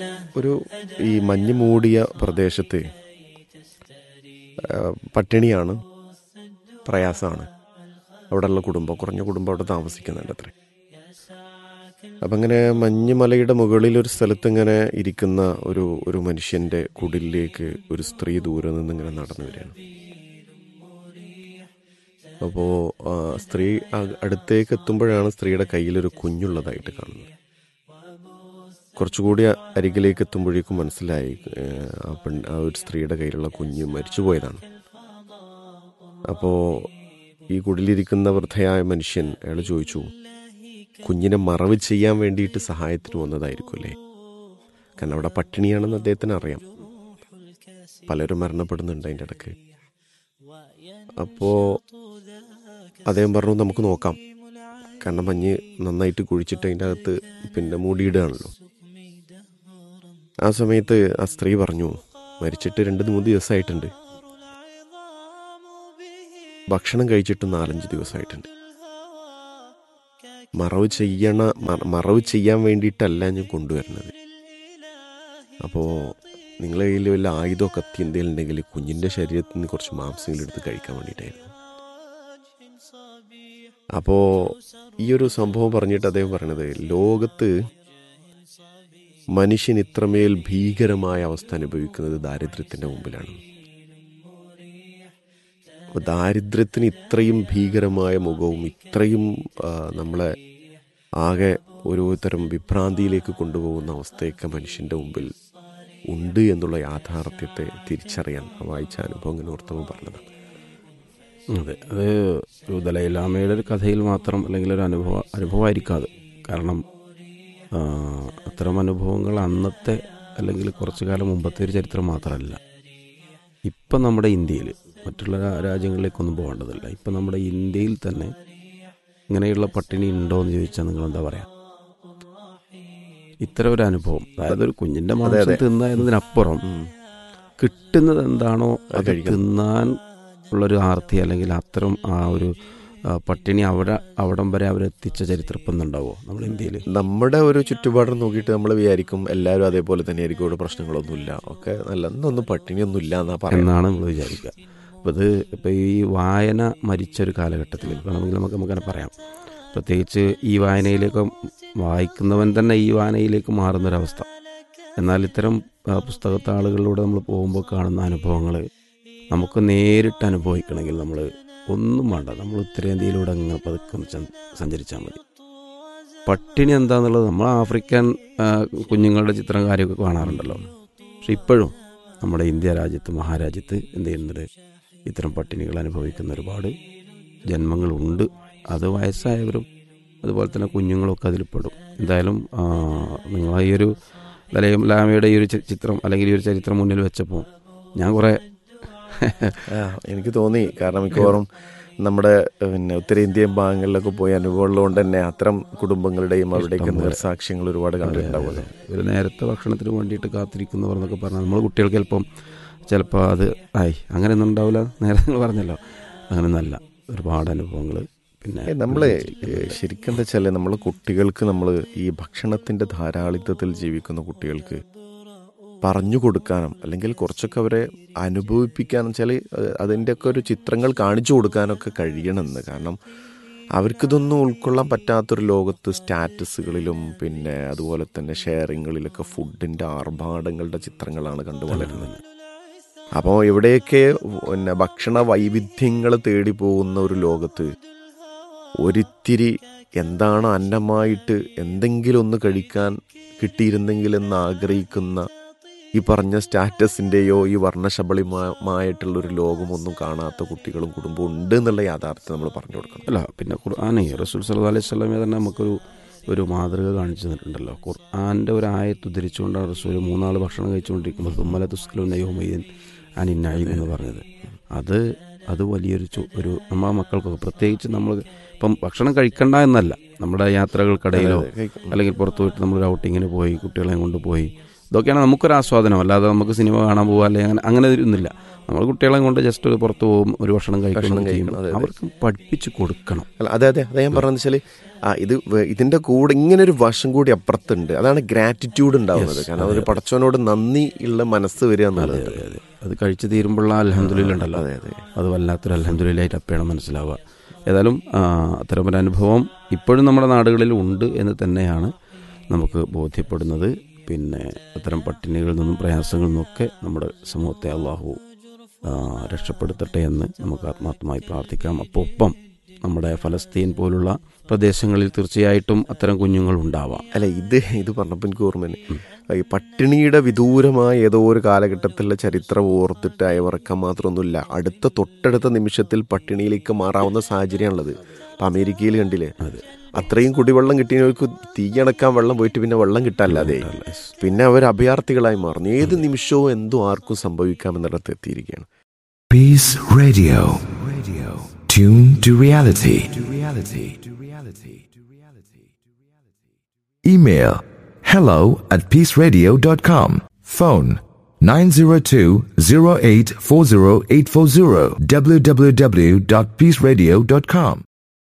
ഒരു ഈ മഞ്ഞ് മൂടിയ പ്രദേശത്ത് ആ, പട്ടിണിയാണ് പ്രയാസമാണ് അവിടെയുള്ള കുടുംബം കുറഞ്ഞ കുടുംബം അവിടെ താമസിക്കുന്നുണ്ട് അത്രേ അപ്പം ഇങ്ങനെ മഞ്ഞുമലയുടെ മുകളിൽ ഒരു സ്ഥലത്ത് ഇങ്ങനെ ഇരിക്കുന്ന ഒരു ഒരു മനുഷ്യന്റെ കുടിലേക്ക് ഒരു സ്ത്രീ ദൂരെ നിന്ന് ഇങ്ങനെ നടന്നു വരികയാണ് അപ്പോൾ സ്ത്രീ അ- അടുത്തേക്ക് എത്തുമ്പോഴാണ് സ്ത്രീയുടെ കയ്യിലൊരു കുഞ്ഞുള്ളതായിട്ട് കാണുന്നത് കുറച്ചുകൂടി അരികിലേക്ക് എത്തുമ്പോഴേക്കും മനസ്സിലായി ഏഹ്, ആ പെൺ ആ ഒരു സ്ത്രീയുടെ കയ്യിലുള്ള കുഞ്ഞ് മരിച്ചുപോയതാണ് അപ്പോൾ ഈ കുടിലിരിക്കുന്ന വൃദ്ധയായ മനുഷ്യൻ അയാൾ ചോദിച്ചു കുഞ്ഞിനെ മറവ് ചെയ്യാൻ വേണ്ടിയിട്ട് സഹായത്തിന് വന്നതായിരിക്കും അല്ലേ കാരണം അവിടെ പട്ടിണിയാണെന്ന് അദ്ദേഹത്തിന് അറിയാം പലരും മരണപ്പെടുന്നുണ്ട് അതിൻ്റെ ഇടയ്ക്ക് അപ്പോൾ അദ്ദേഹം പറഞ്ഞു നമുക്ക് നോക്കാം കാരണം മഞ്ഞ് നന്നായിട്ട് കുഴിച്ചിട്ട് അതിൻ്റെ അകത്ത് പിന്നെ മൂടിയിടുകയാണല്ലോ ആ സമയത്ത് ആ സ്ത്രീ പറഞ്ഞു മരിച്ചിട്ട് രണ്ട് മൂന്ന് ദിവസമായിട്ടുണ്ട് ഭക്ഷണം കഴിച്ചിട്ട് നാലഞ്ച് ദിവസമായിട്ടുണ്ട് മറവ് ചെയ്യണ മ- മറവ് ചെയ്യാൻ വേണ്ടിയിട്ടല്ല ഞാൻ കൊണ്ടുവരുന്നത് അപ്പോൾ നിങ്ങളെ കയ്യിൽ വല്ല ആയുധമോ കത്തി എന്തെങ്കിലും ഉണ്ടെങ്കിൽ കുഞ്ഞിൻ്റെ ശരീരത്തിൽ നിന്ന് കുറച്ച് മാംസങ്ങൾ എടുത്ത് കഴിക്കാൻ വേണ്ടിയിട്ടായിരുന്നു അപ്പോൾ ഈ ഒരു സംഭവം പറഞ്ഞിട്ട് അദ്ദേഹം പറയണത് ലോകത്ത് മനുഷ്യൻ ഇത്രമേൽ ഭീകരമായ അവസ്ഥ അനുഭവിക്കുന്നത് ദാരിദ്ര്യത്തിൻ്റെ മുമ്പിലാണ് അപ്പോൾ ദാരിദ്ര്യത്തിന് ഇത്രയും ഭീകരമായ മുഖവും ഇത്രയും ആ, നമ്മളെ ആകെ ഒരു തരം വിഭ്രാന്തിയിലേക്ക് കൊണ്ടുപോകുന്ന അവസ്ഥയൊക്കെ മനുഷ്യൻ്റെ മുമ്പിൽ ഉണ്ട് എന്നുള്ള യാഥാർത്ഥ്യത്തെ തിരിച്ചറിയാൻ ആ വായിച്ച അനുഭവം ഇങ്ങനെ ഓർത്തപ്പോൾ പറഞ്ഞതാണ് അതെ അത് ഒരു ദലൈലാമയുടെ ഒരു കഥയിൽ മാത്രം അല്ലെങ്കിൽ ഒരു അനുഭവ അനുഭവമായിരിക്കാം അത് കാരണം ആ, അത്തരം അനുഭവങ്ങൾ അന്നത്തെ അല്ലെങ്കിൽ കുറച്ചു കാലം മുമ്പത്തെ ഒരു ചരിത്രം മാത്രമല്ല ഇപ്പം നമ്മുടെ ഇന്ത്യയിൽ മറ്റുള്ള രാ- രാജ്യങ്ങളിലേക്കൊന്നും പോകേണ്ടതില്ല ഇപ്പം നമ്മുടെ ഇന്ത്യയിൽ തന്നെ ഇങ്ങനെയുള്ള പട്ടിണി ഉണ്ടോ എന്ന് ചോദിച്ചാൽ നിങ്ങൾ എന്താ പറയാ ഇത്തരം ഒരു അനുഭവം അതായത് ഒരു കുഞ്ഞിന്റെ മാംസം തിന്നുക എന്നതിനപ്പുറം കിട്ടുന്നത് എന്താണോ അത് കഴിക്കണം. തിന്നാൻ ഉള്ളൊരു ആർത്തി അല്ലെങ്കിൽ അത്തരം ആ ഒരു ആ, പട്ടിണി അവിടെ അവിടം വരെ അവരെത്തിച്ച ചരിത്രം ഇപ്പം ഉണ്ടാവോ നമ്മുടെ ഇന്ത്യയിൽ നമ്മുടെ ഒരു ചുറ്റുപാടും നോക്കിയിട്ട് നമ്മൾ വിചാരിക്കും എല്ലാവരും അതേപോലെ തന്നെ ആയിരിക്കും ഇവിടെ പ്രശ്നങ്ങളൊന്നുമില്ല ഒക്കെ നല്ല എന്നൊന്നും പട്ടിണിയൊന്നും ഇല്ല എന്നാ പറയുന്നത് എന്നാണ് നമ്മൾ വിചാരിക്കുക അപ്പോൾ ഇത് ഇപ്പോൾ ഈ വായന മരിച്ച ഒരു കാലഘട്ടത്തിൽ വേണമെങ്കിൽ നമുക്ക് നമുക്കങ്ങനെ പറയാം പ്രത്യേകിച്ച് ഈ വായനയിലേക്ക് വായിക്കുന്നവൻ തന്നെ ഈ വായനയിലേക്ക് മാറുന്നൊരവസ്ഥ എന്നാൽ ഇത്തരം ആ, പുസ്തകത്താളുകളിലൂടെ നമ്മൾ പോകുമ്പോൾ കാണുന്ന അനുഭവങ്ങൾ നമുക്ക് നേരിട്ട് അനുഭവിക്കണമെങ്കിൽ നമ്മൾ ഒന്നും വേണ്ട നമ്മൾ ഉത്തരേന്ത്യയിലൂടെ അങ്ങനെ പതുക്കെ ഒന്ന് ചൻ- സഞ്ചരിച്ചാൽ മതി പട്ടിണി എന്താന്നുള്ളത് നമ്മൾ ആഫ്രിക്കൻ ആ, കുഞ്ഞുങ്ങളുടെ ചിത്രം കാര്യമൊക്കെ കാണാറുണ്ടല്ലോ പക്ഷെ ഇപ്പോഴും നമ്മുടെ ഇന്ത്യ രാജ്യത്ത് മഹാരാജ്യത്ത് എന്ത് ചെയ്യുന്നുണ്ട് ഇത്തരം പട്ടിണികൾ അനുഭവിക്കുന്ന ഒരുപാട് ജന്മങ്ങളുണ്ട് അത് വയസ്സായവരും അതുപോലെ തന്നെ കുഞ്ഞുങ്ങളൊക്കെ അതിൽ പെടും എന്തായാലും ആ, നിങ്ങൾ ഈ ഒരു ലലയം ലാമയുടെ ഈ ഒരു ചി- ചിത്രം അല്ലെങ്കിൽ ഈ ഒരു ചരിത്രം മുന്നിൽ വെച്ചപ്പോൾ ഞാൻ കുറേ ആ, എനിക്ക് തോന്നി കാരണം മിക്കവാറും നമ്മുടെ പിന്നെ ഉത്തരേന്ത്യൻ ഭാഗങ്ങളിലൊക്കെ പോയി അനുഭവമുള്ളതുകൊണ്ട് തന്നെ അത്തരം കുടുംബങ്ങളുടെയും അവരുടെയൊക്കെ നേർസാക്ഷ്യങ്ങൾ ഒരുപാട് കണ്ടിട്ടുണ്ടാവുമല്ലോ ഒരു നേരത്തെ ഭക്ഷണത്തിന് വേണ്ടിയിട്ട് കാത്തിരിക്കുന്നവർ എന്നൊക്കെ പറഞ്ഞാൽ നമ്മൾ കുട്ടികൾക്ക് ചിലപ്പം ചിലപ്പോൾ അത് ആയി അങ്ങനെയൊന്നും ഉണ്ടാവില്ല നേരെ നിങ്ങൾ പറഞ്ഞല്ലോ അങ്ങനെയൊന്നല്ല ഒരുപാട് അനുഭവങ്ങൾ പിന്നെ ഏ, നമ്മള് ശരിക്കും എന്താ വെച്ചാൽ നമ്മൾ കുട്ടികൾക്ക് നമ്മൾ ഈ ഭക്ഷണത്തിന്റെ ധാരാളിത്തത്തിൽ ജീവിക്കുന്ന കുട്ടികൾക്ക് പറഞ്ഞു കൊടുക്കാനും അല്ലെങ്കിൽ കുറച്ചൊക്കെ അവരെ അനുഭവിപ്പിക്കാനും വെച്ചാൽ അതിൻ്റെയൊക്കെ ഒരു ചിത്രങ്ങൾ കാണിച്ചു കൊടുക്കാനൊക്കെ കഴിയണമെന്ന് കാരണം അവർക്കിതൊന്നും ഉൾക്കൊള്ളാൻ പറ്റാത്തൊരു ലോകത്ത് സ്റ്റാറ്റസുകളിലും പിന്നെ അതുപോലെ തന്നെ ഷെയറിങ്ങളിലൊക്കെ ഫുഡിൻ്റെ ആർഭാടങ്ങളുടെ ചിത്രങ്ങളാണ് കണ്ടു വളരുന്നത് അപ്പോൾ എവിടെയൊക്കെ പിന്നെ ഭക്ഷണ വൈവിധ്യങ്ങൾ തേടി പോകുന്ന ഒരു ലോകത്ത് ഒരിത്തിരി എന്താണ് അന്നമായിട്ട് എന്തെങ്കിലും ഒന്ന് കഴിക്കാൻ കിട്ടിയിരുന്നെങ്കിൽ എന്ന് ആഗ്രഹിക്കുന്ന ഈ പറഞ്ഞ സ്റ്റാറ്റസിൻ്റെയോ ഈ വർണ്ണശബളിമായിട്ടുള്ള ഒരു ലോകമൊന്നും കാണാത്ത കുട്ടികളും കുടുംബവും ഉണ്ട് എന്നുള്ള യാഥാർത്ഥ്യം നമ്മൾ പറഞ്ഞു കൊടുക്കണം അല്ല പിന്നെ ഖുർആാനെ റസൂൽ സല്ലു അലൈഹി സ്വലമെ തന്നെ നമുക്കൊരു ഒരു മാതൃക കാണിച്ചു തന്നിട്ടുണ്ടല്ലോ ഖുർആാൻ്റെ ഒരു ആയത്ത് ഉദ്ധരിച്ചുകൊണ്ടാണ് റസൂൽ മൂന്നാൾ ഭക്ഷണം കഴിച്ചുകൊണ്ടിരിക്കുമ്പോൾ തുമ്മല തുസ്കലു നയോമയ്യൻ അനിന്നായി എന്ന് പറഞ്ഞത് അത് അത് വലിയൊരു ചു- ഒരു നമ്മളെ മക്കൾക്കൊക്കെ പ്രത്യേകിച്ച് നമ്മൾ ഇപ്പം ഭക്ഷണം കഴിക്കണ്ട എന്നല്ല നമ്മുടെ യാത്രകൾക്കിടയിലോ അല്ലെങ്കിൽ പുറത്തു പോയിട്ട് നമ്മളൊരു ഔട്ടിങ്ങിന് പോയി കുട്ടികളെ കൊണ്ടുപോയി ഇതൊക്കെയാണ് നമുക്കൊരു ആസ്വാദനം അല്ലാതെ നമുക്ക് സിനിമ കാണാൻ പോകാം അല്ലെങ്കിൽ അങ്ങനെ അങ്ങനെ ഒന്നുമില്ല നമ്മൾ കുട്ടികളെ കൊണ്ട് ജസ്റ്റ് ഒരു പുറത്ത് പോകും ഒരു ഭക്ഷണം കഴിക്കണം ഭക്ഷണം ചെയ്യും. കഴിക്കണം, അതെ, അതെ. അവർക്ക് പഠിപ്പിച്ച് കൊടുക്കണം അല്ല അതെ അതെ അതെ ഞാൻ പറഞ്ഞത് വെച്ചാൽ ആ ഇത് വേ- ഇതിന്റെ കൂടെ ഇങ്ങനെ ഒരു വശം കൂടി അപ്പുറത്തുണ്ട് അതാണ് ഗ്രാറ്റിറ്റ്യൂഡ് ഉണ്ടാവുന്നത് കാരണം ഒരു പടച്ചവനോട് നന്ദി ഉള്ള മനസ്സ് വരിക എന്നുള്ളത് അതെ, അതെ. അത് കഴിച്ചു തീരുമ്പോഴുള്ള അലഹന്തുലില്ല ഉണ്ടല്ലോ അതെ അതെ അത് വല്ലാത്തൊരു അലഹന്തുലില്ലായിട്ട് അപ്പയാണ് മനസ്സിലാവുക ഏതായാലും ആ, അത്തരമൊരു അനുഭവം ഇപ്പോഴും നമ്മുടെ നാടുകളിൽ ഉണ്ട് എന്ന് തന്നെയാണ് നമുക്ക് ബോധ്യപ്പെടുന്നത് പിന്നെ അത്തരം പട്ടിണികളിൽ നിന്നും പ്രയാസങ്ങളിൽ നിന്നൊക്കെ നമ്മുടെ സമൂഹത്തെ അള്ളാഹു ആ, രക്ഷപ്പെടുത്തട്ടെ എന്ന് നമുക്ക് ആത്മാർത്ഥമായി പ്രാർത്ഥിക്കാം അപ്പോൾ ഒപ്പം നമ്മുടെ ഫലസ്തീൻ പോലുള്ള പ്രദേശങ്ങളിൽ തീർച്ചയായിട്ടും അത്തരം കുഞ്ഞുങ്ങൾ ഉണ്ടാവാം അല്ല ഇത് ഇത് പറഞ്ഞപ്പോൾ എനിക്ക് ഓർമ്മ തന്നെ ഈ പട്ടിണിയുടെ വിദൂരമായ ഏതോ ഒരു കാലഘട്ടത്തിലുള്ള ചരിത്രം ഓർത്തിട്ട് അയവറക്കാൻ മാത്രമൊന്നുമില്ല അടുത്ത തൊട്ടടുത്ത നിമിഷത്തിൽ പട്ടിണിയിലേക്ക് മാറാവുന്ന സാഹചര്യമാണുള്ളത് ഇപ്പം അമേരിക്കയിൽ കണ്ടില്ലേ അത്രയും കുടിവെള്ളം കിട്ടിയവർക്ക് തീയണക്കാൻ വെള്ളം പോയിട്ട് പിന്നെ വെള്ളം കിട്ടാല്ലാതെ പിന്നെ അവർ അഭയാർത്ഥികളായി മാറുന്നു ഏത് നിമിഷവും എന്തോ ആർക്കും സംഭവിക്കാമെന്നിടത്ത് എത്തിയിരിക്കുകയാണ് Peace Radio. Radio. Tune to reality. To reality. To reality. To reality. Email hello at peaceradio.com. Phone 902-0840840 www.peaceradio.com.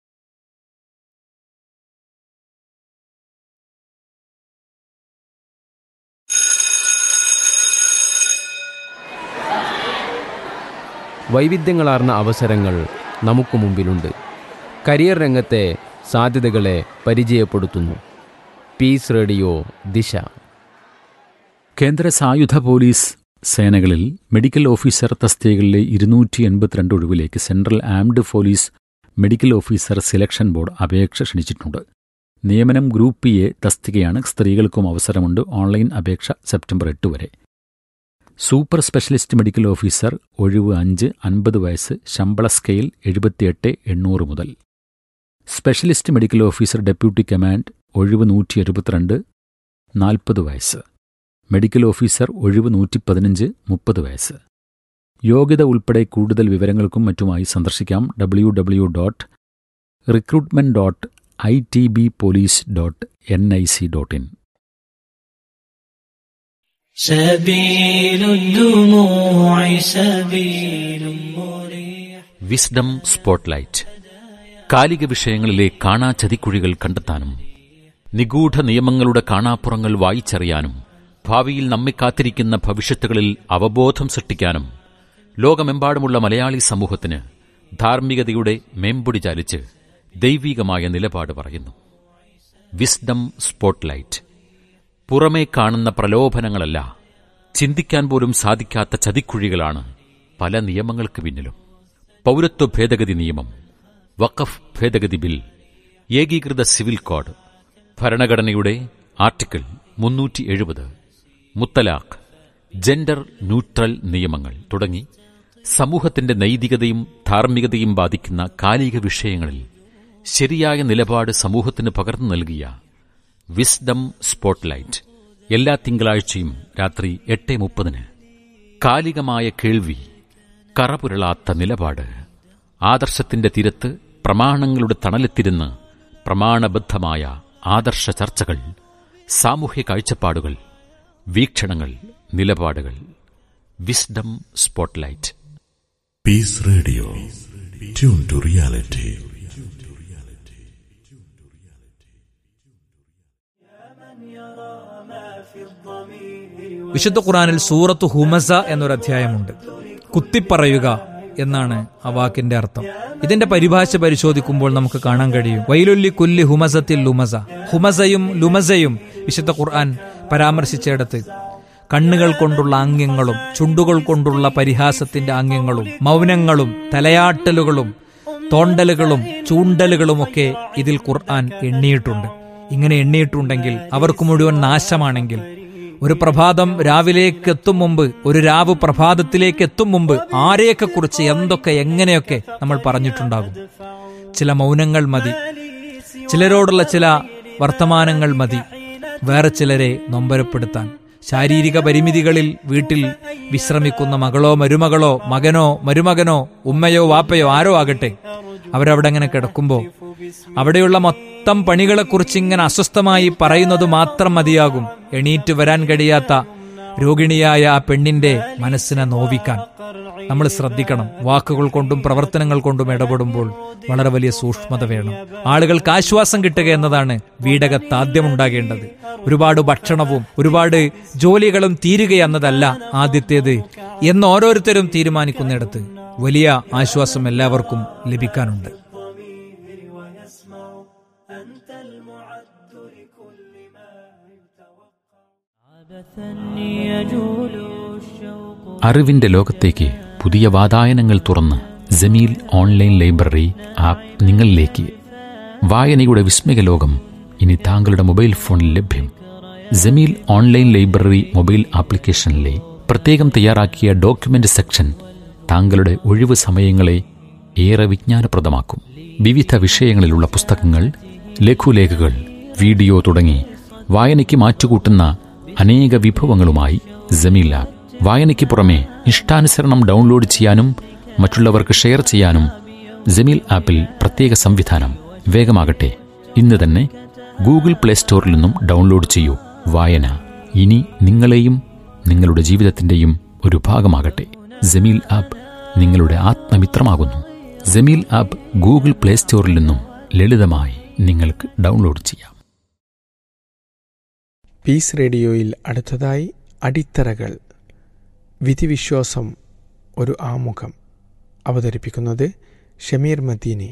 വൈവിധ്യങ്ങളാർന്ന അവസരങ്ങൾ നമുക്ക് മുമ്പിലുണ്ട് കരിയർ രംഗത്തെ സാധ്യതകളെ പരിചയപ്പെടുത്തുന്നു പീസ് റേഡിയോ ദിശ കേന്ദ്ര സായുധ പോലീസ് സേനകളിൽ മെഡിക്കൽ ഓഫീസർ തസ്തികകളിലെ ഇരുന്നൂറ്റി എൺപത്തിരണ്ട് ഒഴിവിലേക്ക് central armed police medical officer selection board അപേക്ഷ ക്ഷണിച്ചിട്ടുണ്ട് നിയമനം ഗ്രൂപ്പ് എ തസ്തികയാണ് സ്ത്രീകൾക്കും അവസരമുണ്ട് ഓൺലൈൻ അപേക്ഷ സെപ്റ്റംബർ എട്ട് വരെ സൂപ്പർ സ്പെഷ്യലിസ്റ്റ് മെഡിക്കൽ ഓഫീസർ ഒഴിവ് അഞ്ച് അൻപത് വയസ്സ് ശമ്പള സ്കെയിൽ എഴുപത്തിയെട്ട് എണ്ണൂറ് മുതൽ specialist medical officer deputy command ഒഴിവ് നൂറ്റി എഴുപത്തിരണ്ട് നാൽപ്പത് വയസ്സ് മെഡിക്കൽ ഓഫീസർ ഒഴിവ് നൂറ്റി പതിനഞ്ച് മുപ്പത് വയസ്സ് യോഗ്യത ഉൾപ്പെടെ കൂടുതൽ വിവരങ്ങൾക്കും മറ്റുമായി സന്ദർശിക്കാം W W dot recruitment dot I T B police dot N I C dot in سبيل الدموع سبيل مريح wisdom spotlight കാലിക വിഷയങ്ങളിലെ കാണാ ചതിക്കുഴികൾ കണ്ടെത്താനും നിഗൂഢ നിയമങ്ങളുടെ കാണാപ്പുറങ്ങൾ വായിച്ചറിയാനും ഭാവിയിൽ നമ്മെ കാത്തിരിക്കുന്ന ഭവിഷ്യത്തുകളിൽ അവബോധം സൃഷ്ടിക്കാനും ലോകമെമ്പാടുമുള്ള മലയാളി സമൂഹത്തിന് ധാർമ്മികതയുടെ മേമ്പൊടി ചാലിച്ച് ദൈവീകമായ നിലപാട് പറയുന്നു വിസ്ഡം സ്പോട്ട്ലൈറ്റ് പുറമേ കാണുന്ന പ്രലോഭനങ്ങളല്ല ചിന്തിക്കാൻ പോലും സാധിക്കാത്ത ചതിക്കുഴികളാണ് പല നിയമങ്ങൾക്ക് പിന്നിലും പൗരത്വ ഭേദഗതി നിയമം വഖഫ് ഭേദഗതി ബിൽ ഏകീകൃത സിവിൽ കോഡ് ഭരണഘടനയുടെ ആർട്ടിക്കിൾ മുന്നൂറ്റി എഴുപത് മുത്തലാഖ് ജെൻഡർ ന്യൂട്രൽ നിയമങ്ങൾ തുടങ്ങി സമൂഹത്തിന്റെ നൈതികതയും ധാർമ്മികതയും ബാധിക്കുന്ന കാലിക വിഷയങ്ങളിൽ ശരിയായ നിലപാട് സമൂഹത്തിന് പകർന്നു നൽകിയ വിസ്ഡം സ്പോട്ട്ലൈറ്റ് എല്ലാ തിങ്കളാഴ്ചയും രാത്രി എട്ട് മുപ്പതിന് കാലികമായ കേൾവി കറപുരളാത്ത നിലപാട് ആദർശത്തിന്റെ തീരത്ത് പ്രമാണങ്ങളുടെ തണലെത്തിരുന്ന് പ്രമാണബദ്ധമായ ആദർശ ചർച്ചകൾ സാമൂഹ്യ കാഴ്ചപ്പാടുകൾ വീക്ഷണങ്ങൾ നിലപാടുകൾ wisdom spotlight Peace Radio. Tune to reality. വിശുദ്ധ ഖുറാനിൽ സൂറത്ത് ഹുമസ എന്നൊരു അധ്യായമുണ്ട് കുത്തിപ്പറയുക എന്നാണ് ആ വാക്കിന്റെ അർത്ഥം ഇതിന്റെ പരിഭാഷ പരിശോധിക്കുമ്പോൾ നമുക്ക് കാണാൻ കഴിയും വൈലുല്ലി കുല്ലി ഹുമസത്തിൽ ലുമസ ഹുമസയും ലുമസയും വിശുദ്ധ ഖുർആൻ പരാമർശിച്ചിടത്ത് കണ്ണുകൾ കൊണ്ടുള്ള ആംഗ്യങ്ങളും ചുണ്ടുകൾ കൊണ്ടുള്ള പരിഹാസത്തിന്റെ ആംഗ്യങ്ങളും മൗനങ്ങളും തലയാട്ടലുകളും തോണ്ടലുകളും ചൂണ്ടലുകളുമൊക്കെ ഇതിൽ ഖുർആൻ എണ്ണിയിട്ടുണ്ട് ഇങ്ങനെ എണ്ണിയിട്ടുണ്ടെങ്കിൽ അവർക്ക് മുഴുവൻ നാശമാണെങ്കിൽ ഒരു പ്രഭാതം രാവിലേക്ക് എത്തും മുമ്പ് ഒരു രാവ് പ്രഭാതത്തിലേക്ക് എത്തും മുമ്പ് ആരെയൊക്കെ കുറിച്ച് എന്തൊക്കെ എങ്ങനെയൊക്കെ നമ്മൾ പറഞ്ഞിട്ടുണ്ടാകും ചില മൗനങ്ങൾ മതി ചിലരോടുള്ള ചില വർത്തമാനങ്ങൾ മതി വേറെ ചിലരെ നൊമ്പരപ്പെടുത്താൻ ശാരീരിക പരിമിതികളിൽ വീട്ടിൽ വിശ്രമിക്കുന്ന മകളോ മരുമകളോ മകനോ മരുമകനോ ഉമ്മയോ വാപ്പയോ ആരോ ആകട്ടെ അവരവിടെ അങ്ങനെ കിടക്കുമ്പോൾ അവിടെയുള്ള മൊത്തം പണികളെക്കുറിച്ച് ഇങ്ങനെ അസ്വസ്ഥമായി പറയുന്നത് മാത്രം മതിയാകും എണീറ്റ് വരാൻ കഴിയാത്ത രോഗിണിയായ ആ പെണ്ണിന്റെ മനസ്സിനെ നോവിക്കാൻ നമ്മൾ ശ്രദ്ധിക്കണം വാക്കുകൾ കൊണ്ടും പ്രവർത്തനങ്ങൾ കൊണ്ടും ഇടപെടുമ്പോൾ വളരെ വലിയ സൂക്ഷ്മത വേണം ആളുകൾക്ക് ആശ്വാസം കിട്ടുക എന്നതാണ് വീടകത്ത് ആദ്യം ഉണ്ടാകേണ്ടത് ഒരുപാട് ഭക്ഷണവും ഒരുപാട് ജോലികളും തീരുക എന്നതല്ല ആദ്യത്തേത് എന്ന് ഓരോരുത്തരും തീരുമാനിക്കുന്നിടത്ത് വലിയ ആശ്വാസം എല്ലാവർക്കും ലഭിക്കാനുണ്ട് അറിവിന്റെ ലോകത്തേക്ക് പുതിയ വാതായനങ്ങൾ തുറന്ന് ജമീൽ ഓൺലൈൻ ലൈബ്രറി ആപ്പ് നിങ്ങളിലേക്ക് വായനയുടെ വിസ്മയ ലോകം ഇനി താങ്കളുടെ മൊബൈൽ ഫോണിൽ ലഭ്യം ജമീൽ ഓൺലൈൻ ലൈബ്രറി മൊബൈൽ ആപ്ലിക്കേഷനിലെ പ്രത്യേകം തയ്യാറാക്കിയ ഡോക്യുമെന്റ് സെക്ഷൻ താങ്കളുടെ ഒഴിവ് സമയങ്ങളെ ഏറെ വിജ്ഞാനപ്രദമാക്കും വിവിധ വിഷയങ്ങളിലുള്ള പുസ്തകങ്ങൾ ലഘുലേഖകൾ വീഡിയോ തുടങ്ങി വായനയ്ക്ക് മാറ്റുകൂട്ടുന്ന അനേക വിഭവങ്ങളുമായി ജമീൽ ആപ്പ് വായനയ്ക്ക് പുറമെ ഇഷ്ടാനുസരണം ഡൗൺലോഡ് ചെയ്യാനും മറ്റുള്ളവർക്ക് ഷെയർ ചെയ്യാനും ജമീൽ ആപ്പിൽ പ്രത്യേക സംവിധാനം വേഗമാകട്ടെ ഇന്ന് തന്നെ ഗൂഗിൾ പ്ലേ സ്റ്റോറിൽ നിന്നും ഡൗൺലോഡ് ചെയ്യൂ വായന ഇനി നിങ്ങളെയും നിങ്ങളുടെ ജീവിതത്തിന്റെയും ഒരു ഭാഗമാകട്ടെ ജമീൽ ആപ്പ് നിങ്ങളുടെ ആത്മമിത്രമാകുന്നു ജമീൽ ആപ്പ് ഗൂഗിൾ പ്ലേ സ്റ്റോറിൽ നിന്നും ലളിതമായി നിങ്ങൾക്ക് ഡൗൺലോഡ് ചെയ്യാം പീസ് റേഡിയോയിൽ അടുത്തതായി അടിത്തറകൾ വിധിവിശ്വാസം ഒരു ആമുഖം അവതരിപ്പിക്കുന്നത് ഷമീർ മദീനി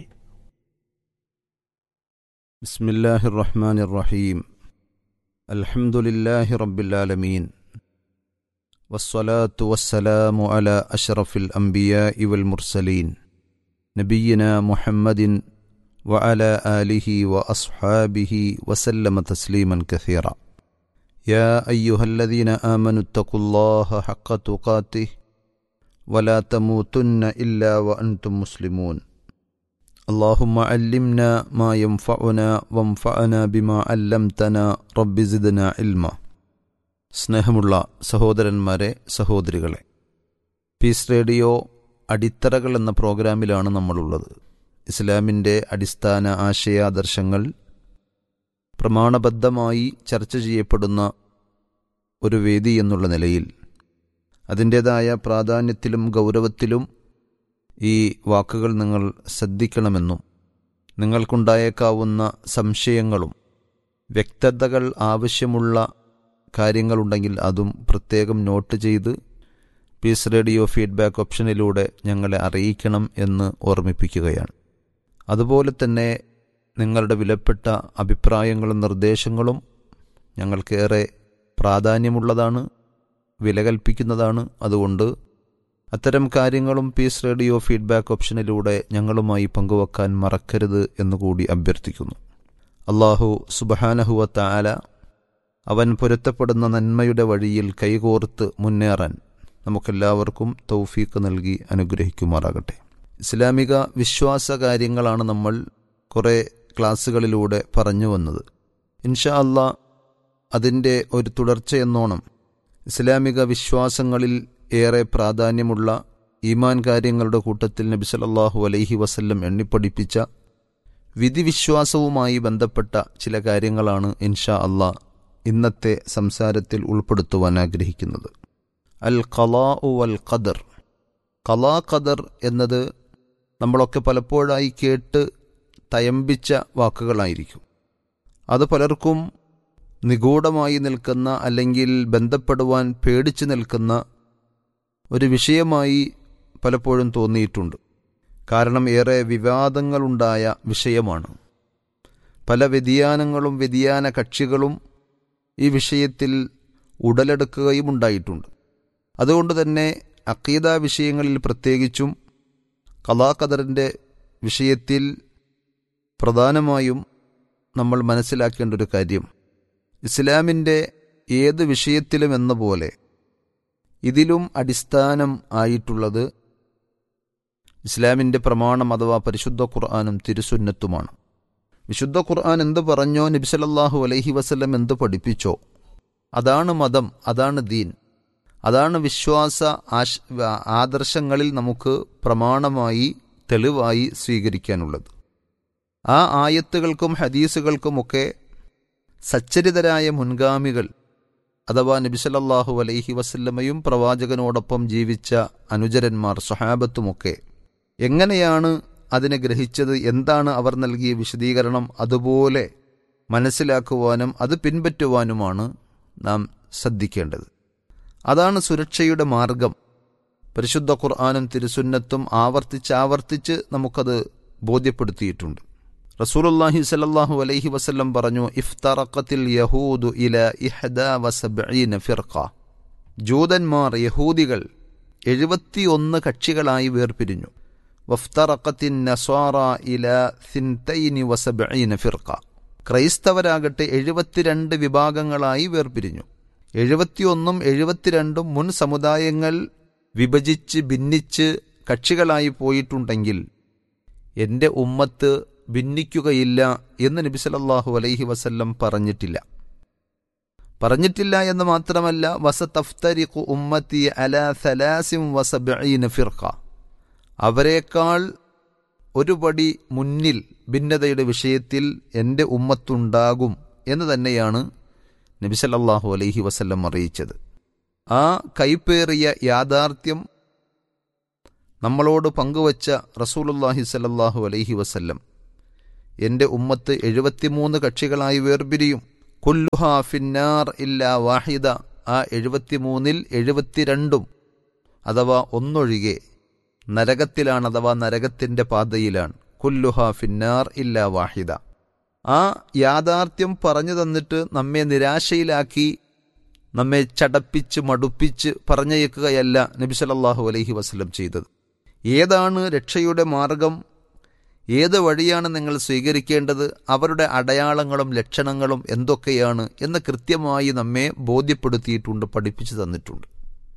بسم الله الرحمن الرحيم الحمد لله رب العالمين والصلاة والسلام على أشرف الأنبياء والمرسلين نبينا محمد وعلى آله وأصحابه وسلم تسليما كثيرا يا أيها الذين آمنوا اتقوا الله حق تقاته ولا تموتن إلا وأنتم مسلمون اللهم علمنا ما ينفعنا وانفعنا بما علمتنا رب زدنا علما സ്നേഹമുള്ള സഹോദരന്മാരെ സഹോദരികളെ പീസ് റേഡിയോ അടിത്തറകൾ എന്ന പ്രോഗ്രാമിലാണ് നമ്മളുള്ളത് ഇസ്ലാമിൻ്റെ അടിസ്ഥാന ആശയാദർശങ്ങൾ പ്രമാണബദ്ധമായി ചർച്ച ചെയ്യപ്പെടുന്ന ഒരു വേദി എന്നുള്ള നിലയിൽ അതിൻ്റേതായ പ്രാധാന്യത്തിലും ഗൗരവത്തിലും ഈ വാക്കുകൾ നിങ്ങൾ ശ്രദ്ധിക്കണമെന്നും നിങ്ങൾക്കുണ്ടായേക്കാവുന്ന സംശയങ്ങളും വ്യക്തതകൾ ആവശ്യമുള്ള കാര്യങ്ങളുണ്ടെങ്കിൽ അതും പ്രത്യേകം നോട്ട് ചെയ്ത് പീസ് റേഡിയോ ഫീഡ്ബാക്ക് ഓപ്ഷനിലൂടെ ഞങ്ങളെ അറിയിക്കണം എന്ന് ഓർമ്മിപ്പിക്കുകയാണ് അതുപോലെ തന്നെ നിങ്ങളുടെ വിലപ്പെട്ട അഭിപ്രായങ്ങളും നിർദ്ദേശങ്ങളും ഞങ്ങൾക്കേറെ പ്രാധാന്യമുള്ളതാണ് വില കൽപ്പിക്കുന്നതാണ് അതുകൊണ്ട് അത്തരം കാര്യങ്ങളും പീസ് റേഡിയോ ഫീഡ്ബാക്ക് ഓപ്ഷനിലൂടെ ഞങ്ങളുമായി പങ്കുവെക്കാൻ മറക്കരുത് എന്നുകൂടി അഭ്യർത്ഥിക്കുന്നു അള്ളാഹു സുബഹാനഹുവത്ത ആല അവൻ പൊരുത്തപ്പെടുന്ന നന്മയുടെ വഴിയിൽ കൈകോർത്ത് മുന്നേറാൻ നമുക്കെല്ലാവർക്കും തൗഫീക്ക് നൽകി അനുഗ്രഹിക്കുമാറാകട്ടെ ഇസ്ലാമിക വിശ്വാസ കാര്യങ്ങളാണ് നമ്മൾ കുറേ ക്ലാസ്സുകളിലൂടെ പറഞ്ഞു വന്നത് ഇൻഷാ അള്ളാ അതിൻ്റെ ഒരു തുടർച്ചയെന്നോണം ഇസ്ലാമിക വിശ്വാസങ്ങളിൽ ഏറെ പ്രാധാന്യമുള്ള ഈമാൻ കാര്യങ്ങളുടെ കൂട്ടത്തിൽ നബി സല്ലല്ലാഹു അലൈഹി വസല്ലം എണ്ണിപ്പടിപ്പിച്ച വിധിവിശ്വാസവുമായി ബന്ധപ്പെട്ട ചില കാര്യങ്ങളാണ് ഇൻഷാ അള്ളാ ഇന്നത്തെ സംസാരത്തിൽ ഉൾപ്പെടുത്തുവാൻ ആഗ്രഹിക്കുന്നത് അൽ ഖലാ വൽ ഖദർ ഖലാ ഖദർ എന്നത് നമ്മളൊക്കെ പലപ്പോഴായി കേട്ട് തയമ്പിച്ച വാക്കുകളായിരിക്കും അത് പലർക്കും നിഗൂഢമായി നിൽക്കുന്ന അല്ലെങ്കിൽ ബന്ധപ്പെടുവാൻ പേടിച്ചു നിൽക്കുന്ന ഒരു വിഷയമായി പലപ്പോഴും തോന്നിയിട്ടുണ്ട് കാരണം ഏറെ വിവാദങ്ങളുണ്ടായ വിഷയമാണ് പല വ്യതിയാനങ്ങളും വ്യതിയാന കക്ഷികളും ഈ വിഷയത്തിൽ ഉടലെടുക്കുകയും ഉണ്ടായിട്ടുണ്ട് അതുകൊണ്ട് തന്നെ അക്കീദ വിഷയങ്ങളിൽ പ്രത്യേകിച്ചും കലാകദറിൻ്റെ വിഷയത്തിൽ പ്രധാനമായും നമ്മൾ മനസ്സിലാക്കേണ്ട ഒരു കാര്യം ഇസ്ലാമിൻ്റെ ഏത് വിഷയത്തിലും എന്ന പോലെ ഇതിലും അടിസ്ഥാനം ആയിട്ടുള്ളത് ഇസ്ലാമിൻ്റെ പ്രമാണം അഥവാ പരിശുദ്ധ ഖുർആാനും തിരുസുന്നത്തുമാണ് വിശുദ്ധ ഖുർആൻ എന്ത് പറഞ്ഞോ നബിസലല്ലാഹു അലൈഹി വസല്ലം എന്ത് പഠിപ്പിച്ചോ അതാണ് മതം അതാണ് ദീൻ അതാണ് വിശ്വാസ ആശ ആദർശങ്ങളിൽ നമുക്ക് പ്രമാണമായി തെളിവായി സ്വീകരിക്കാനുള്ളത് ആ ആയത്തുകൾക്കും ഹദീസുകൾക്കുമൊക്കെ സച്ചരിതരായ മുൻഗാമികൾ അഥവാ നബിസലല്ലാഹു അലൈഹി വസല്ലമയും പ്രവാചകനോടൊപ്പം ജീവിച്ച അനുചരന്മാർ സ്വഹാബത്തുമൊക്കെ എങ്ങനെയാണ് അതിനെ ഗ്രഹിച്ചത് എന്താണ് അവർ നൽകിയ വിശദീകരണം അതുപോലെ മനസ്സിലാക്കുവാനും അത് പിൻപറ്റുവാനുമാണ് നാം ശ്രദ്ധിക്കേണ്ടത് അതാണ് സുരക്ഷയുടെ മാർഗം പരിശുദ്ധ ഖുർആാനും തിരുസുന്നത്തും ആവർത്തിച്ച് ആവർത്തിച്ച് നമുക്കത് ബോധ്യപ്പെടുത്തിയിട്ടുണ്ട് റസൂലുല്ലാഹി സലല്ലാഹു അലൈഹി വസല്ലം പറഞ്ഞു ഇഫ്തറക്കത്തിൽ യഹൂദു ഇല ഇഹദ വസബീന ഫിർഖ ജൂതന്മാർ യഹൂദികൾ എഴുപത്തിയൊന്ന് കക്ഷികളായി വേർപിരിഞ്ഞു വഫ്തറക്കത്തിൻ നസ്വാറ ഇല സിൻതൈനി വസബീന ഫിർഖ ക്രൈസ്തവരാകട്ടെ എഴുപത്തിരണ്ട് വിഭാഗങ്ങളായി വേർപിരിഞ്ഞു എഴുപത്തിയൊന്നും എഴുപത്തിരണ്ടും മുൻ സമുദായങ്ങൾ വിഭജിച്ച് ഭിന്നിച്ച് കക്ഷികളായി പോയിട്ടുണ്ടെങ്കിൽ എൻ്റെ ഉമ്മത്ത് ഭിന്നിക്കുകയില്ല എന്ന് നബി സല്ലല്ലാഹു അലൈഹി വസല്ലം പറഞ്ഞിട്ടില്ല പറഞ്ഞിട്ടില്ല എന്ന് മാത്രമല്ല വസതഫ്തരിഖു ഉമ്മത്തി അല സലാസിം വസബഈന ഫിർഖ അവരെക്കാൾ ഒരു പടി മുന്നിൽ ഭിന്നതയുടെ വിഷയത്തിൽ എൻ്റെ ഉമ്മത്തുണ്ടാകും എന്ന് തന്നെയാണ് നബി സല്ലല്ലാഹു അലൈഹി വസല്ലം അറിയിച്ചത് ആ കൈപ്പേറിയ യാഥാർത്ഥ്യം നമ്മളോട് പങ്കുവച്ച റസൂലുല്ലാഹി സല്ലല്ലാഹു അലൈഹി വസല്ലം എൻ്റെ ഉമ്മത്ത് എഴുപത്തിമൂന്ന് കക്ഷികളായി വേർപിരിയും കുല്ലുഹ ഫിന്നാർ ഇല്ല വാഹിദ ആ എഴുപത്തിമൂന്നിൽ എഴുപത്തിരണ്ടും അഥവാ ഒന്നൊഴികെ നരകത്തിലാണ് അഥവാ നരകത്തിൻ്റെ പാതയിലാണ് കുല്ലുഹ ഫിന്നാർ ഇല്ല വാഹിദ ആ യാഥാർത്ഥ്യം പറഞ്ഞു തന്നിട്ട് നമ്മെ നിരാശയിലാക്കി നമ്മെ ചടപ്പിച്ച് മടുപ്പിച്ച് പറഞ്ഞയക്കുകയല്ല നബി സല്ലല്ലാഹു അലൈഹി വസല്ലം ചെയ്തത് ഏതാണ് രക്ഷയുടെ മാർഗം ഏത് വഴിയാണ് നിങ്ങൾ സ്വീകരിക്കേണ്ടത് അവരുടെ അടയാളങ്ങളും ലക്ഷണങ്ങളും എന്തൊക്കെയാണ് എന്ന് കൃത്യമായി നമ്മെ ബോധ്യപ്പെടുത്തിയിട്ടുണ്ട് പഠിപ്പിച്ചു തന്നിട്ടുണ്ട്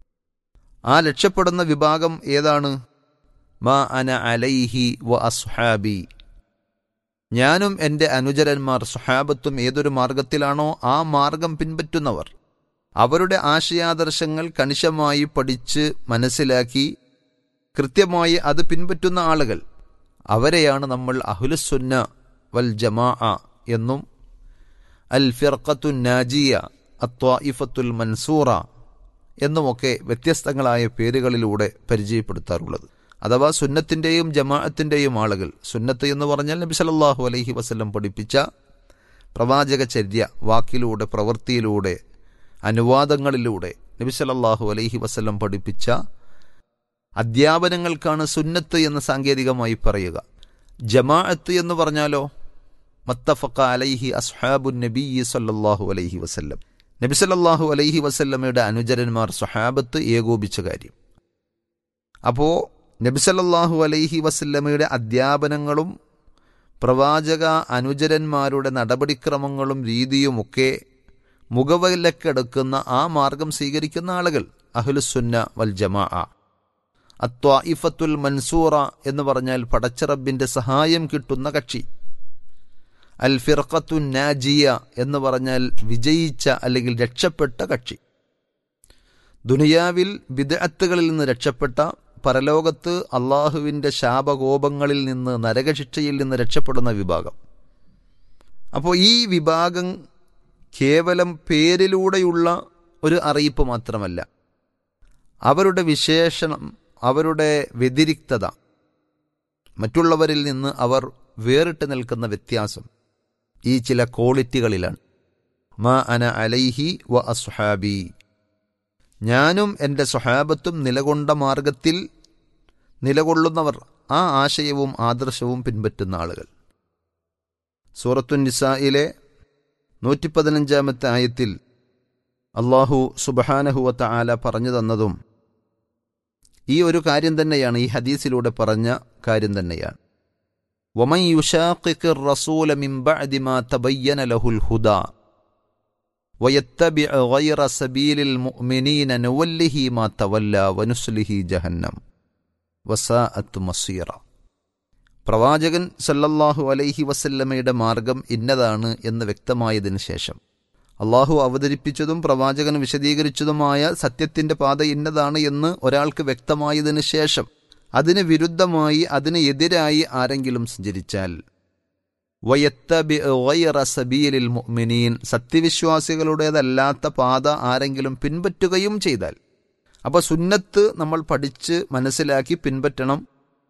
ആ രക്ഷപ്പെടുന്ന വിഭാഗം ഏതാണ് മാ അന അലൈഹി വ അസ്ഹാബി ഞാനും എൻ്റെ അനുചരന്മാർ സുഹാബത്തും ഏതൊരു മാർഗത്തിലാണോ ആ മാർഗം പിൻപറ്റുന്നവർ അവരുടെ ആശയാദർശങ്ങൾ കണിശമായി പഠിച്ച് മനസ്സിലാക്കി കൃത്യമായി അത് പിൻപറ്റുന്ന ആളുകൾ അവരെയാണ് നമ്മൾ അഹുലുസുന്ന വൽ ജമാ എന്നും അൽ ഫിർഖത്തു നാജിയ അത്വാഇഫത്തുൽ മൻസൂറ എന്നുമൊക്കെ വ്യത്യസ്തങ്ങളായ പേരുകളിലൂടെ പരിചയപ്പെടുത്താറുള്ളത് അഥവാ സുന്നത്തിൻ്റെയും ജമാഅത്തിൻ്റെയും ആളുകൾ സുന്നത്ത് എന്ന് പറഞ്ഞാൽ നബി സല്ലല്ലാഹു അലൈഹി വസല്ലം പഠിപ്പിച്ച പ്രവാചക ചര്യ വാക്കിലൂടെ പ്രവൃത്തിയിലൂടെ അനുവാദങ്ങളിലൂടെ നബി സല്ലല്ലാഹു അലൈഹി വസല്ലം പഠിപ്പിച്ച അധ്യാപനങ്ങൾക്കാണ് സുന്നത്ത് എന്ന് സാങ്കേതികമായി പറയുക ജമാഅത്ത് എന്ന് പറഞ്ഞാലോ മത്തഫക്ക അലൈഹി അസ്ഹാബുൻ നബി സല്ലല്ലാഹു അലൈഹി വസല്ലം നബി സല്ലല്ലാഹു അലൈഹി വസല്ലമയുടെ അനുചരന്മാർ സ്വഹാബത്ത് ഏകോപിച്ച കാര്യം അപ്പോൾ നബി സല്ലല്ലാഹു അലൈഹി വസല്ലമയുടെ അധ്യാപനങ്ങളും പ്രവാചക അനുചരന്മാരുടെ നടപടിക്രമങ്ങളും രീതിയുമൊക്കെ മുഖവിലക്കെടുക്കുന്ന ആ മാർഗം സ്വീകരിക്കുന്ന ആളുകൾ അഹ്ലുസുന്ന വൽ ജമാ അത്വാഇഫത്തുൽ മൻസൂറ എന്ന് പറഞ്ഞാൽ പടച്ചറബിന്റെ സഹായം കിട്ടുന്ന കക്ഷി അൽ ഫിർഖത്തു നാജിയ എന്ന് പറഞ്ഞാൽ വിജയിച്ച അല്ലെങ്കിൽ രക്ഷപ്പെട്ട കക്ഷി ദുനിയാവിൽ വിദഗ്ധകളിൽ നിന്ന് രക്ഷപ്പെട്ട പരലോകത്ത് അള്ളാഹുവിൻ്റെ ശാപകോപങ്ങളിൽ നിന്ന് നരകശിക്ഷയിൽ നിന്ന് രക്ഷപ്പെടുന്ന വിഭാഗം അപ്പോൾ ഈ വിഭാഗം കേവലം പേരിലൂടെയുള്ള ഒരു അറിയിപ്പ് മാത്രമല്ല അവരുടെ വിശേഷണം അവരുടെ വ്യതിരിക്തത മറ്റുള്ളവരിൽ നിന്ന് അവർ വേറിട്ട് നിൽക്കുന്ന വ്യത്യാസം ഈ ചില ക്വാളിറ്റികളിലാണ് മാ അന അലൈഹി വ അസ്ഹാബി ഞാനും എൻ്റെ സ്വഹാബത്തും നിലകൊണ്ട മാർഗത്തിൽ നിലകൊള്ളുന്നവർ ആ ആശയവും ആദർശവും പിൻപറ്റുന്ന ആളുകൾ സൂറത്തു നിസായിലെ നൂറ്റി പതിനഞ്ചാമത്തെ ആയത്തിൽ അള്ളാഹു സുബഹാനഹുവത്ത ആല പറഞ്ഞു തന്നതും ഈ ഒരു കാര്യം തന്നെയാണ് ഈ ഹദീസിലൂടെ പറഞ്ഞ കാര്യം തന്നെയാണ് ومن يشاقق الرسول من بعد ما تبين له الهدى ويتبع غير سبيل المؤمنين نوله ما تولى ونسله جهنم وساءت مصيرا പ്രവാചകൻ സല്ലല്ലാഹു അലൈഹി വസല്ലമയുടെ മാർഗം ഇന്നതാണ് എന്ന് വ്യക്തമായതിനു ശേഷം അള്ളാഹു അവതരിപ്പിച്ചതും പ്രവാചകൻ വിശദീകരിച്ചതുമായ സത്യത്തിന്റെ പാത ഇന്നതാണ് എന്ന് ഒരാൾക്ക് വ്യക്തമായതിനു ശേഷം അതിന് വിരുദ്ധമായി അതിന് എതിരായി ആരെങ്കിലും സഞ്ചരിച്ചാൽ വയത്തബി ഗൈറ സബീലിൽ മുഅ്മിനീൻ സത്യവിശ്വാസികളുടേതല്ലാത്ത പാത ആരെങ്കിലും പിൻപറ്റുകയും ചെയ്താൽ അപ്പോൾ സുന്നത്ത് നമ്മൾ പഠിച്ച് മനസ്സിലാക്കി പിൻപറ്റണം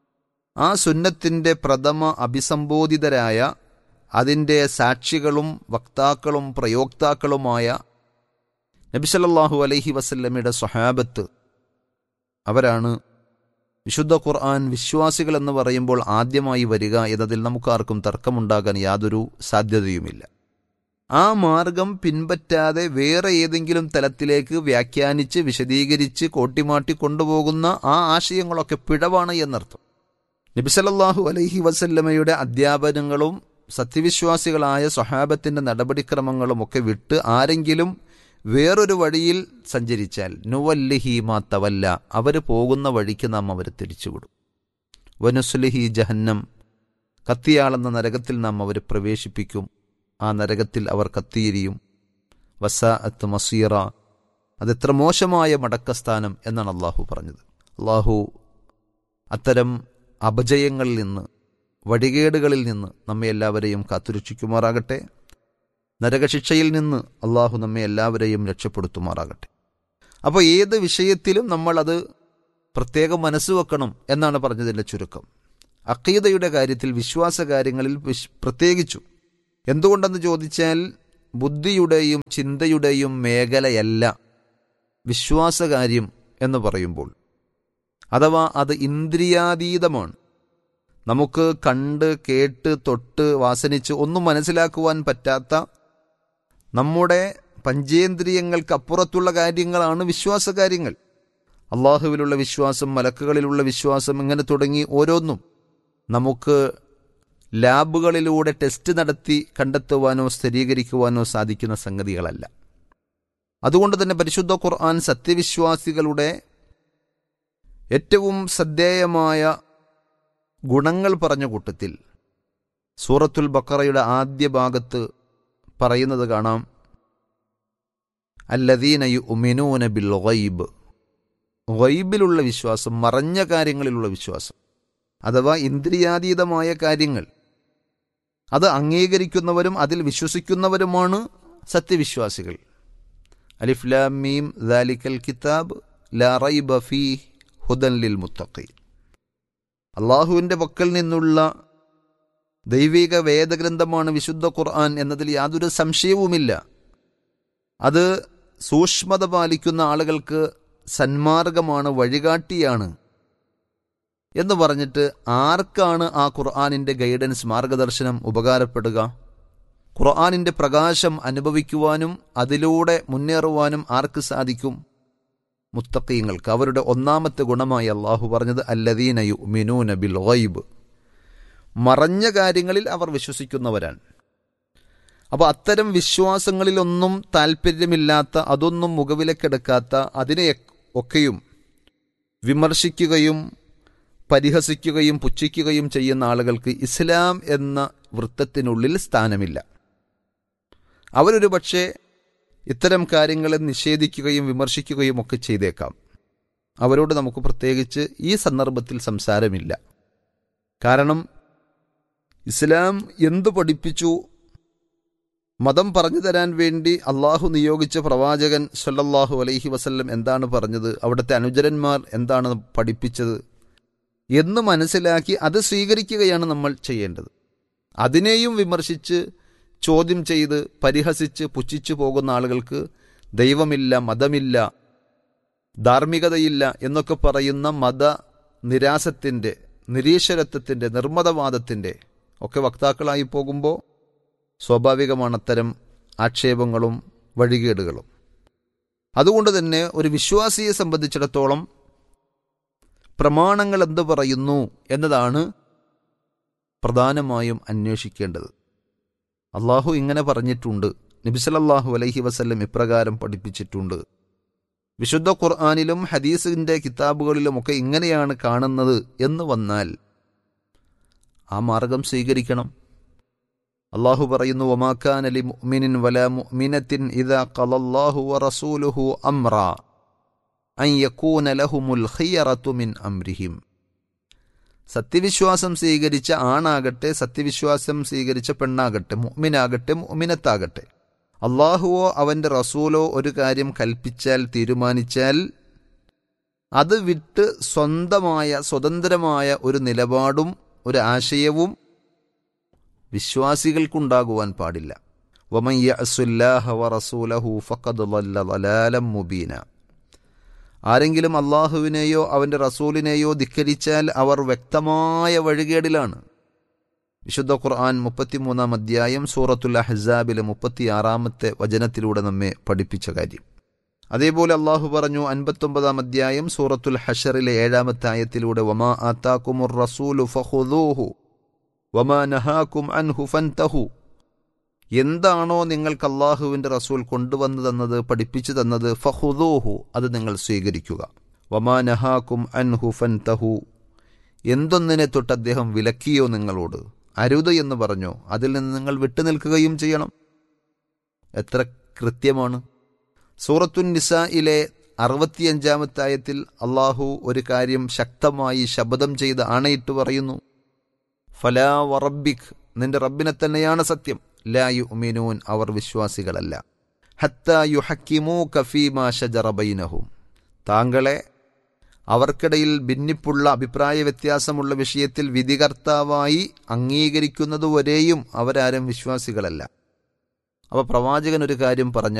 ആ സുന്നത്തിൻ്റെ പ്രഥമ അഭിസംബോധിതരായ അതിൻ്റെ സാക്ഷികളും വക്താക്കളും പ്രയോക്താക്കളുമായ നബിസല്ലാഹു അലൈഹി വസല്ലമയുടെ സ്വഹാബത്ത് അവരാണ് വിശുദ്ധ ഖുർആൻ വിശ്വാസികൾ എന്ന് പറയുമ്പോൾ ആദ്യമായി വരിക എന്നതിൽ നമുക്കാർക്കും തർക്കമുണ്ടാകാൻ യാതൊരു സാധ്യതയുമില്ല ആ മാർഗം പിൻപറ്റാതെ വേറെ ഏതെങ്കിലും തലത്തിലേക്ക് വ്യാഖ്യാനിച്ച് വിശദീകരിച്ച് കോട്ടിമാട്ടി കൊണ്ടുപോകുന്ന ആ ആശയങ്ങളൊക്കെ പിഴവാണ് എന്നർത്ഥം നബിസലല്ലാഹു അലൈഹി വസല്ലമയുടെ അധ്യാപനങ്ങളും സത്യവിശ്വാസികളായ സ്വഹാബത്തിന്റെ നടപടിക്രമങ്ങളും ഒക്കെ വിട്ട് ആരെങ്കിലും വേറൊരു വഴിയിൽ സഞ്ചരിച്ചാൽ നുവല്ലിഹി മാ തവല്ല അവർ പോകുന്ന വഴിക്ക് നാം അവരെ തിരിച്ചുവിടും വനുസ്ലിഹി ജഹന്നം കത്തിയാളെന്ന നരകത്തിൽ നാം അവരെ പ്രവേശിപ്പിക്കും ആ നരകത്തിൽ അവർ കത്തിയിരിയും വസ അത്ത് മസീറ അതെത്ര മോശമായ മടക്കസ്ഥാനം എന്നാണ് അള്ളാഹു പറഞ്ഞത് അള്ളാഹു അത്തരം അപജയങ്ങളിൽ നിന്ന് വഴികേടുകളിൽ നിന്ന് നമ്മെ എല്ലാവരെയും കാത്തുരക്ഷിക്കുമാറാകട്ടെ നരകശിക്ഷയിൽ നിന്ന് അള്ളാഹു നമ്മെ എല്ലാവരെയും രക്ഷപ്പെടുത്തുമാറാകട്ടെ അപ്പോൾ ഏത് വിഷയത്തിലും നമ്മളത് പ്രത്യേകം മനസ്സ് വെക്കണം എന്നാണ് പറഞ്ഞതിൻ്റെ ചുരുക്കം അക്കീതയുടെ കാര്യത്തിൽ വിശ്വാസ കാര്യങ്ങളിൽ വിശ് പ്രത്യേകിച്ചു എന്തുകൊണ്ടെന്ന് ചോദിച്ചാൽ ബുദ്ധിയുടെയും ചിന്തയുടെയും മേഖലയല്ല വിശ്വാസകാര്യം എന്ന് പറയുമ്പോൾ അഥവാ അത് ഇന്ദ്രിയാതീതമാണ് നമുക്ക് കണ്ട് കേട്ട് തൊട്ട് വാസനിച്ച് ഒന്നും മനസ്സിലാക്കുവാൻ പറ്റാത്ത നമ്മുടെ പഞ്ചേന്ദ്രിയങ്ങൾക്കപ്പുറത്തുള്ള കാര്യങ്ങളാണ് വിശ്വാസകാര്യങ്ങൾ അള്ളാഹുവിലുള്ള വിശ്വാസം മലക്കുകളിലുള്ള വിശ്വാസം ഇങ്ങനെ തുടങ്ങി ഓരോന്നും നമുക്ക് ലാബുകളിലൂടെ ടെസ്റ്റ് നടത്തി കണ്ടെത്തുവാനോ സ്ഥിരീകരിക്കുവാനോ സാധിക്കുന്ന സംഗതികളല്ല അതുകൊണ്ട് തന്നെ പരിശുദ്ധ ഖുർആൻ സത്യവിശ്വാസികളുടെ ഏറ്റവും ശ്രദ്ധേയമായ ഗുണങ്ങൾ പറഞ്ഞ കൂട്ടത്തിൽ സൂറത്തുൽ ബക്കറയുടെ ആദ്യ ഭാഗത്ത് പറയുന്നത് കാണാം അല്ലദീനയു ഉമിനൂന ബിൽ ഗൈബ് ഗൈബിലുള്ള വിശ്വാസം മറഞ്ഞ കാര്യങ്ങളിലുള്ള വിശ്വാസം അഥവാ ഇന്ദ്രിയാതീതമായ കാര്യങ്ങൾ അത് അംഗീകരിക്കുന്നവരും അതിൽ വിശ്വസിക്കുന്നവരുമാണ് സത്യവിശ്വാസികൾ അലിഫ്ലാം മീം ദാലിക്കൽ കിതാബ് ലാ റൈബ ഫീ ഹുദൻ ലിൽ മുത്തഖി അള്ളാഹുവിൻ്റെ പക്കൽ നിന്നുള്ള ദൈവിക വേദഗ്രന്ഥമാണ് വിശുദ്ധ ഖുർആൻ എന്നതിൽ യാതൊരു സംശയവുമില്ല അത് സൂക്ഷ്മത പാലിക്കുന്ന ആളുകൾക്ക് സന്മാർഗമാണ് വഴികാട്ടിയാണ് എന്ന് പറഞ്ഞിട്ട് ആർക്കാണ് ആ ഖുർആാനിൻ്റെ ഗൈഡൻസ് മാർഗദർശനം ഉപകാരപ്പെടുക ഖുർആാനിൻ്റെ പ്രകാശം അനുഭവിക്കുവാനും അതിലൂടെ മുന്നേറുവാനും ആർക്ക് സാധിക്കും മുത്തക്കീങ്ങൾക്ക് അവരുടെ ഒന്നാമത്തെ ഗുണമായി അള്ളാഹു പറഞ്ഞത് അല്ലദീനയു മിനൂന ബിൽ ഗൈബ് മറഞ്ഞ കാര്യങ്ങളിൽ അവർ വിശ്വസിക്കുന്നവരാണ് അപ്പോൾ അത്തരം വിശ്വാസങ്ങളിലൊന്നും താല്പര്യമില്ലാത്ത അതൊന്നും മുഖവിലക്കെടുക്കാത്ത അതിനെ ഒക്കെയും വിമർശിക്കുകയും പരിഹസിക്കുകയും പുച്ഛിക്കുകയും ചെയ്യുന്ന ആളുകൾക്ക് ഇസ്ലാം എന്ന വൃത്തത്തിനുള്ളിൽ സ്ഥാനമില്ല അവരൊരു പക്ഷേ ഇത്തരം കാര്യങ്ങളെ നിഷേധിക്കുകയും വിമർശിക്കുകയും ഒക്കെ ചെയ്തേക്കാം അവരോട് നമുക്ക് പ്രത്യേകിച്ച് ഈ സന്ദർഭത്തിൽ സംസാരമില്ല കാരണം ഇസ്ലാം എന്തു പഠിപ്പിച്ചു മതം പറഞ്ഞു തരാൻ വേണ്ടി അള്ളാഹു നിയോഗിച്ച പ്രവാചകൻ സല്ലല്ലാഹു അലൈഹി വസല്ലം എന്താണ് പറഞ്ഞത് അവിടുത്തെ അനുചരന്മാർ എന്താണ് പഠിപ്പിച്ചത് എന്ന് മനസ്സിലാക്കി അത് സ്വീകരിക്കുകയാണ് നമ്മൾ ചെയ്യേണ്ടത് അതിനെയും വിമർശിച്ച് ചോദ്യം ചെയ്ത് പരിഹസിച്ച് പുച്ഛിച്ചു പോകുന്ന ആളുകൾക്ക് ദൈവമില്ല മതമില്ല ധാർമ്മികതയില്ല എന്നൊക്കെ പറയുന്ന മത നിരാസത്തിൻ്റെ നിരീശ്വരത്വത്തിൻ്റെ നിർമ്മതവാദത്തിൻ്റെ ഒക്കെ വക്താക്കളായി പോകുമ്പോൾ സ്വാഭാവികമാണ് അത്തരം ആക്ഷേപങ്ങളും വഴികേടുകളും അതുകൊണ്ട് തന്നെ ഒരു വിശ്വാസിയെ സംബന്ധിച്ചിടത്തോളം പ്രമാണങ്ങൾ എന്ത് പറയുന്നു എന്നതാണ് പ്രധാനമായും അന്വേഷിക്കേണ്ടത് അള്ളാഹു ഇങ്ങനെ പറഞ്ഞിട്ടുണ്ട് നബിസലല്ലാഹു അലൈഹി വസല്ലം ഇപ്രകാരം പഠിപ്പിച്ചിട്ടുണ്ട് വിശുദ്ധ ഖുർആാനിലും ഹദീസിൻ്റെ കിതാബുകളിലുമൊക്കെ ഇങ്ങനെയാണ് കാണുന്നത് എന്ന് വന്നാൽ ആ മാർഗം സ്വീകരിക്കണം അള്ളാഹു പറയുന്നു ഒമാക്കാൻ അലി മുഅ്മിനിൻ വല മുഅ്മിനത്തിൻ ഇദാ ഖലല്ലാഹു വറസൂലുഹു അംറ അൻ യകൂന ലഹുമുൽ ഖിയറത്തു മിൻ അംരിഹിം സത്യവിശ്വാസം സ്വീകരിച്ച ആണാകട്ടെ സത്യവിശ്വാസം സ്വീകരിച്ച പെണ്ണാകട്ടെ മുഅ്മിനാകട്ടെ മുഅ്മിനത്താകട്ടെ അള്ളാഹുവോ അവന്റെ റസൂലോ ഒരു കാര്യം കൽപ്പിച്ചാൽ തീരുമാനിച്ചാൽ അത് വിട്ട് സ്വന്തമായ സ്വതന്ത്രമായ ഒരു നിലപാടും ഒരു ആശയവും വിശ്വാസികൾക്കുണ്ടാകുവാൻ പാടില്ല വമൻ യഅസുല്ലാഹ വറസൂലഹു ഫഖദ് ളല്ല ളലാലം മുബീന ആരെങ്കിലും അള്ളാഹുവിനെയോ അവന്റെ റസൂലിനെയോ ധിക്കരിച്ചാൽ അവർ വ്യക്തമായ വഴികേടിലാണ് വിശുദ്ധ ഖുർആൻ മുപ്പത്തിമൂന്നാം അധ്യായം സൂറത്തുൽ അഹ്സാബിലെ മുപ്പത്തിയാറാമത്തെ വചനത്തിലൂടെ നമ്മെ പഠിപ്പിച്ച കാര്യം അതേപോലെ അള്ളാഹു പറഞ്ഞു അൻപത്തൊമ്പതാം അധ്യായം സൂറത്തുൽ ഹഷറിലെ ഏഴാമത്തെ ആയത്തിലൂടെ വമാ ആത്താക്കുമുർ റസൂലു ഫഖുദൂഹു വമാ നഹാക്കും അൻഹു ഫൻതഹു എന്താണോ നിങ്ങൾക്ക് അള്ളാഹുവിൻ്റെ റസൂൽ കൊണ്ടുവന്നു തന്നത് പഠിപ്പിച്ചു തന്നത് ഫഹുദൂഹു അത് നിങ്ങൾ സ്വീകരിക്കുക വമാ നഹാക്കും അൻഹു ഫൻതഹു എന്തൊന്നിനെ തൊട്ട് അദ്ദേഹം വിലക്കിയോ നിങ്ങളോട് അരുത് എന്ന് പറഞ്ഞോ അതിൽ നിന്ന് നിങ്ങൾ വിട്ടുനിൽക്കുകയും ചെയ്യണം എത്ര കൃത്യമാണ് സൂറത്തുൻ നിസയിലെ അറുപത്തിയഞ്ചാമത്തെ ആയത്തിൽ അള്ളാഹു ഒരു കാര്യം ശക്തമായി ശബ്ദം ചെയ്ത് ആണയിട്ട് പറയുന്നു ഫലാ വറബിഖ് നിന്റെ റബ്ബിനെ തന്നെയാണ് സത്യം ലാ യുഅ്മിനൂൻ അവർ വിശ്വാസികളല്ല ഹത്ത യുഹക്കിമൂ കഫീമാ ഷജറ ബൈനഹും താങ്കളെ അവർക്കിടയിൽ ഭിന്നിപ്പുള്ള അഭിപ്രായ വ്യത്യാസമുള്ള വിഷയത്തിൽ വിധികർത്താവായി അംഗീകരിക്കുന്നതുവരെയും അവരാരും വിശ്വാസികളല്ല അവ പ്രവാചകൻ ഒരു കാര്യം പറഞ്ഞ